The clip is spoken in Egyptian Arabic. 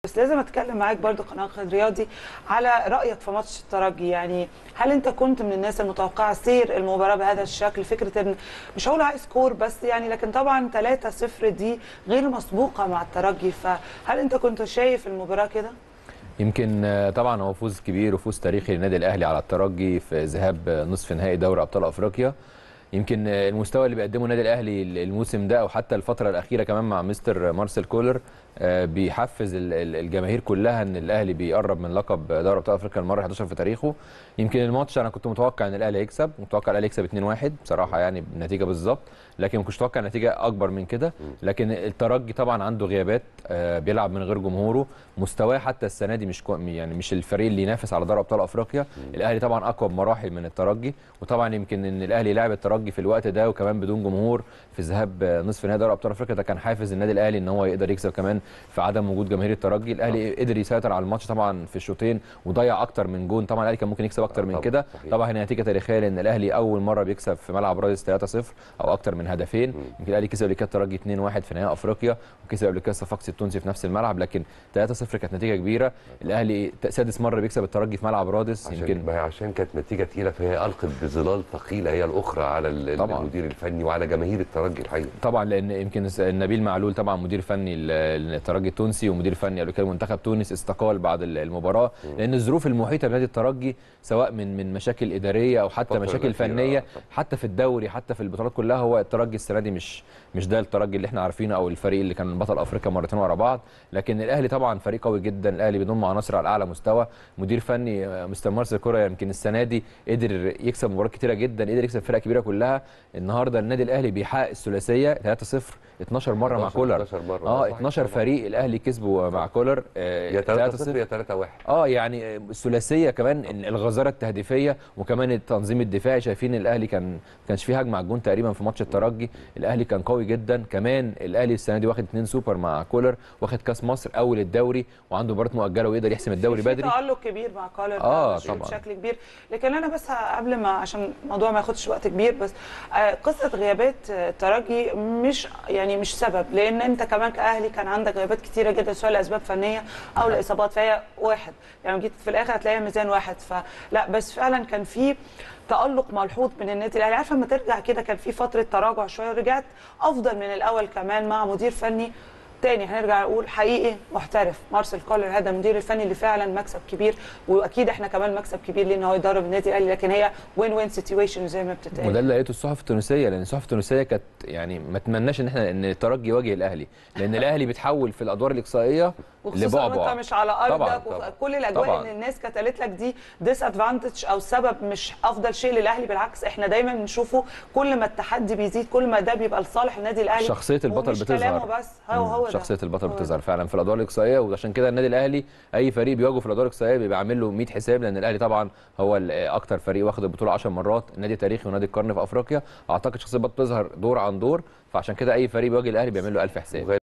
بس لازم اتكلم معاك برضو كناقد رياضي على رايك في ماتش الترجي يعني هل انت كنت من الناس المتوقعه سير المباراه بهذا الشكل فكره ان مش هقول هاي سكور بس يعني لكن طبعا 3-0 دي غير مسبوقه مع الترجي فهل انت كنت شايف المباراه كده؟ يمكن آه، طبعا هو فوز كبير وفوز تاريخي للنادي الاهلي على الترجي في ذهاب نصف نهائي دوري ابطال افريقيا يمكن آه، المستوى اللي بيقدمه النادي الاهلي الموسم ده او حتى الفتره الاخيره كمان مع مستر مارسيل كولر آه، بيحفز ال- ال- الجماهير كلها ان الاهلي بيقرب من لقب دوري ابطال افريقيا المره 11 في تاريخه يمكن الماتش انا كنت متوقع ان الاهلي يكسب متوقع الاهلي يكسب 2-1 بصراحه يعني النتيجه بالظبط لكن ما كنتش متوقع نتيجه اكبر من كده لكن الترجي طبعا عنده غيابات آه، بيلعب من غير جمهوره مستواه حتى السنه دي مش كو- يعني مش الفريق اللي ينافس على دوري ابطال افريقيا الاهلي طبعا اقوى بمراحل من الترجي وطبعا يمكن ان الاهلي لعب الترجي في الوقت ده وكمان بدون جمهور في ذهاب آه، نصف نهائي دوري ابطال افريقيا ده كان حافز النادي الاهلي ان هو يقدر يكسب كمان في عدم وجود جماهير الترجي الاهلي قدر يسيطر على الماتش طبعا في الشوطين وضيع اكتر من جون طبعا الاهلي كان ممكن يكسب اكتر من طبعاً، كده صحيح. طبعا هي نتيجه تاريخيه لان الاهلي اول مره بيكسب في ملعب رادس 3-0 او اكتر من هدفين يمكن الاهلي كسب قبل كده الترجي 2-1 في نهائي افريقيا وكسب قبل كده صفاقسي التونسي في نفس الملعب لكن 3-0 كانت نتيجه كبيره الاهلي سادس مره بيكسب الترجي في ملعب رادس عشان يمكن ما هي عشان كانت نتيجه تقيله فهي القت بظلال ثقيله هي الاخرى على ال- طبعاً. المدير الفني وعلى جماهير الترجي الحقيقه طبعا لان يمكن نبيل معلول طبعا مدير فني للترجي التونسي ومدير فني قبل كده منتخب تونس استقال بعد المباراه لان الظروف المحيطه بنادي الترجي سواء من من مشاكل اداريه او حتى الفترة مشاكل الأخيرة، فنيه آه، طبعاً. حتى في الدوري حتى في البطولات كلها هو الترجي السنه دي مش مش ده الترجي اللي احنا عارفينه او الفريق اللي كان بطل افريقيا مرتين ورا بعض لكن الاهلي طبعا فريق قوي جدا الاهلي بيضم عناصر على اعلى مستوى مدير فني آه، مستر مارسيل كوره يمكن السنه دي قدر يكسب مباريات كتيره جدا قدر يكسب فرق كبيره كلها النهارده النادي الاهلي بيحقق الثلاثيه 3-0 12 مره مع 11 كولر 12 مرة. اه صحيح 12 طبعاً. فريق الاهلي كسبه مع كولر آه، يا 3 0 3-0. يا 3 1 اه يعني الثلاثيه كمان إن الغزاره التهديفيه وكمان التنظيم الدفاعي شايفين الاهلي كان ما كانش فيه هجمه على الجون تقريبا في ماتش الترجي الاهلي كان قوي جدا كمان الاهلي السنه دي واخد اثنين سوبر مع كولر واخد كاس مصر اول الدوري وعنده مباراه مؤجله ويقدر يحسم الدوري في بدري تألق كبير مع كولر آه، ده بشوف طبعاً. بشكل كبير لكن انا بس قبل ما عشان الموضوع ما ياخدش وقت كبير بس آه، قصه غيابات آه، الترجي مش يعني مش سبب لان انت كمان كاهلي كان عندك غيابات كتيره جدا سواء لاسباب فنيه او لاصابات فهي واحد يعني جيت في الاخر هتلاقيها ميزان واحد فلا بس فعلا كان في تألق ملحوظ من النادي الاهلي عارفه لما ترجع كده كان في فتره تراجع شويه ورجعت افضل من الاول كمان مع مدير فني تاني هنرجع نقول حقيقي محترف مارسيل كولر هذا المدير الفني اللي فعلا مكسب كبير واكيد احنا كمان مكسب كبير ليه ان هو يدرب النادي الاهلي لكن هي وين وين سيتويشن زي ما بتتقال وده اللي لقيته الصحف التونسيه لان الصحف التونسيه كانت يعني ما تمناش ان احنا ان الترجي يواجه الاهلي لان الاهلي بيتحول في الادوار الاقصائيه وخصوصا وانت لبعبع مش على طبعاً، ارضك طبعاً. وكل الاجواء طبعاً. ان الناس كانت قالت لك دي ديس ادفانتج او سبب مش افضل شيء للاهلي بالعكس احنا دايما بنشوفه كل ما التحدي بيزيد كل ما ده بيبقى لصالح النادي الاهلي شخصيه البطل ومش بتظهر كلامه بس هو مم. هو ده. شخصيه البطل هو ده. بتظهر فعلا في الادوار الاقصائيه وعشان كده النادي الاهلي اي فريق بيواجهه في الادوار الاقصائيه بيبقى عامل له 100 حساب لان الاهلي طبعا هو ال- اكتر فريق واخد البطوله 10 مرات نادي تاريخي ونادي القرن في افريقيا اعتقد شخصيه البطل بتظهر دور عن دور فعشان كده اي فريق بيواجه الاهلي بيعمل له 1000 حساب